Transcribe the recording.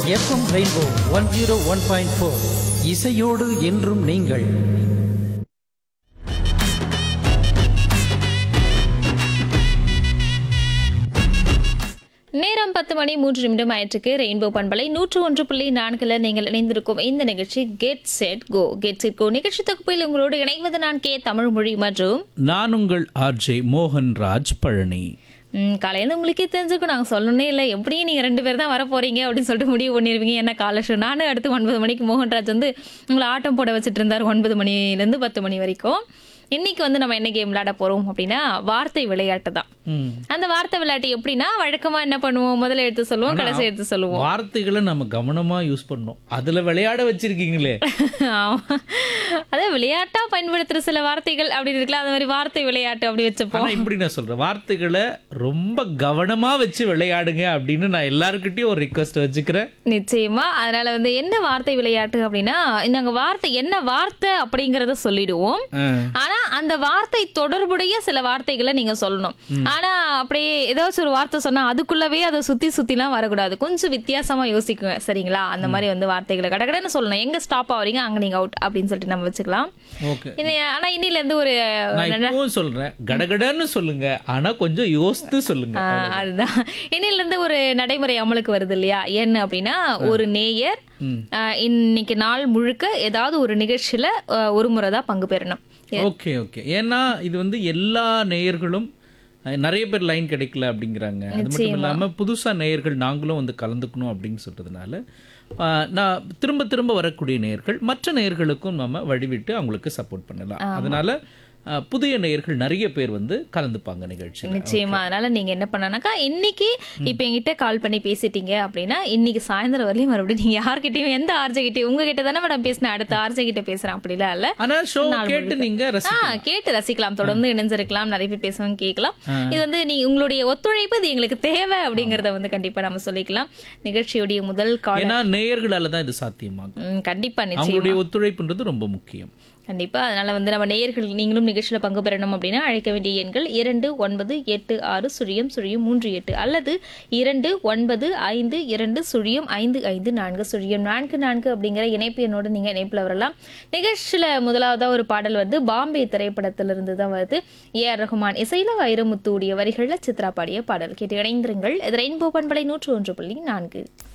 FM Rainbow one zero one point four இசையோடு என்றும் நீங்கள் நேரம் பத்து மணி மூன்று நிமிடம் ஆயிற்றுக்கு ரெயின்போ பண்பலை நூற்று ஒன்று புள்ளி நான்குல நீங்கள் இணைந்திருக்கும் இந்த நிகழ்ச்சி get set go get set go நிகழ்ச்சி தொகுப்பில் உங்களோடு இணைவது நான் கே தமிழ்மொழி மற்றும் நான் உங்கள் ஆர்ஜே மோகன்ராஜ் பழனி ம், காலையில உங்களுக்கே தெரிஞ்சுக்கும் நாங்கள் சொல்லணும்னே இல்லை எப்படியும் நீங்கள் ரெண்டு பேர் தான் வர போறீங்க அப்படின்னு சொல்லிட்டு முடிவு பண்ணிருவீங்க என்ன காலை ஷோ நானும் அடுத்து ஒன்பது மணிக்கு மோகன்ராஜ் வந்து உங்களை ஆட்டம் போட வச்சுட்டு இருந்தார் ஒன்பது மணிலேருந்து பத்து மணி வரைக்கும் இன்னைக்கு வந்து நம்ம என்ன கேம் விளையாட போறோம் அப்படின்னா வார்த்தை விளையாட்டு தான் அந்த வார்த்தை விளையாட்டு எப்படின்னா வழக்கமா என்ன பண்ணுவோம் முதல்ல எடுத்து சொல்லுவோம் கடைசி எடுத்து சொல்லுவோம் வார்த்தைகளை நம்ம கவனமா யூஸ் பண்ணோம் அதுல விளையாட வச்சிருக்கீங்களே ஆமா. அதான் விளையாட்டா பயன்படுத்துற சில வார்த்தைகள் அப்படி இருக்கலாம் அந்த மாதிரி வார்த்தை விளையாட்டு அப்படி வச்சுப்போம் ஆனா இப்படி நான் சொல்றேன் வார்த்தைகளை ரொம்ப கவனமா வச்சு விளையாடுங்க அப்படின்னு நான் எல்லாருக்கிட்டையும் ஒரு ரிக்வஸ்ட் வச்சுக்கிறேன் நிச்சயமா அதனால வந்து என்ன வார்த்தை விளையாட்டு அப்படின்னா நாங்க வார்த்தை என்ன வார்த்தை அப்படிங்கறத சொல்லிடுவோம் ஆ. ஆனா அந்த வார்த்தை தொடர்புடைய சில வார்த்தைகளை நீங்க சொல்லணும் ஆனா அப்படியே ஏதாச்சும் ஒரு வார்த்தை சொன்னா அதுக்குள்ளவே அதை சுத்தி சுத்திலாம் வரக்கூடாது கொஞ்சம் வித்தியாசமா யோசிக்குங்க சரிங்களா அந்த மாதிரி வந்து வார்த்தைகளை கடகடன்னு சொல்லணும் எங்க ஸ்டாப் ஆவறீங்க அங்க நீங்க அவுட் அப்படின்னு சொல்லிட்டு நம்ம வச்சுக்கலாம் ஓகே இது- ஆனா இன்னில இருந்து ஒரு நான் இப்பவும் சொல்றேன் கடகடன்னு சொல்லுங்க ஆனா கொஞ்சம் யோசித்து சொல்லுங்க ஆ, அதுதான் இன்னையில இருந்து ஒரு நடைமுறை அமலுக்கு வருது இல்லையா என்ன அப்படின்னா ஒரு நேயர் ஆ, இன்னைக்கு நாள் முழுக்க ஏதாவது ஒரு நிகழ்ச்சியில ஆ, ஒரு முறை தான் பங்கு பெறணும் ஓகே ஓகே ஏன்னா இது வந்து எல்லா நேயர்களும் அஹ், நிறைய பேர் லைன் கிடைக்கல அப்படிங்கிறாங்க அது மட்டும் இல்லாம புதுசா நேயர்கள் நாங்களும் வந்து கலந்துக்கணும் அப்படின்னு சொல்றதுனால அஹ், நான் திரும்ப திரும்ப வரக்கூடிய நேயர்கள் மற்ற நேயர்களுக்கும் நம்ம வழிவிட்டு அவங்களுக்கு சப்போர்ட் பண்ணலாம் அதனால அஹ், புதிய நேயர்கள் நிறைய பேர் வந்து கலந்துப்பாங்க நிகழ்ச்சியில் நிச்சயமா அதனால நீங்க என்ன பண்ணனாக்கா இன்னைக்கு இப்ப என்கிட்ட கால் பண்ணி பேசிட்டீங்க அப்படின்னா இன்னைக்கு சாயந்தரம் வரலையும் மறுபடியும் நீங்க யார்கிட்டயும் எந்த ஆர்ஜி கிட்டயும் உங்ககிட்ட தானே மேடம் பேசினேன் அடுத்த ஆர்ஜி கிட்ட பேசுறேன் அப்படிலாம் இல்ல ஆனா ஷோ கேட்டு நீங்க ரசி ஆ கேட்டு ரசிக்கலாம் தொடர்ந்து இணைஞ்சிருக்கலாம் நிறைய பேர் பேசவும் கேட்கலாம் இது வந்து நீ உங்களுடைய ஒத்துழைப்பு இது எங்களுக்கு தேவை அப்படிங்கறத வந்து கண்டிப்பா நம்ம சொல்லிக்கலாம் நிகழ்ச்சியுடைய முதல் கால் ஏன்னா நேயர்களால தான் இது சாத்தியமாகும் ம், கண்டிப்பா நிச்சயம் அவங்களுடைய ஒத்துழைப்புன்றது ரொம்ப முக்கியம் கண்டிப்பா அதனால வந்து நம்ம நேயர்கள் நீங்களும் நிகழ்ச்சியில பங்கு பெறணும் அப்படின்னா அழைக்க வேண்டிய எண்கள் இரண்டு ஒன்பது எட்டு ஆறு சுழியம் சுழியம் மூன்று எட்டு அல்லது இரண்டு ஒன்பது ஐந்து இரண்டு சுழியம் ஐந்து ஐந்து நான்கு சுழியம் நான்கு நான்கு அப்படிங்கிற இணைப்பு எண்ணோடு நீங்க இணைப்புல வரலாம் நிகழ்ச்சியில முதலாவதா ஒரு பாடல் வந்து பாம்பே திரைப்படத்திலிருந்து தான் வருது ஏ ஆர் ரஹ்மான் இசையில வைரமுத்து உடைய வரிகள்ல சித்ரா பாடிய பாடல் கேட்டு இணைந்திருங்கள் இது ரெயின்போ பண்பலை நூற்று ஒன்று புள்ளி நான்கு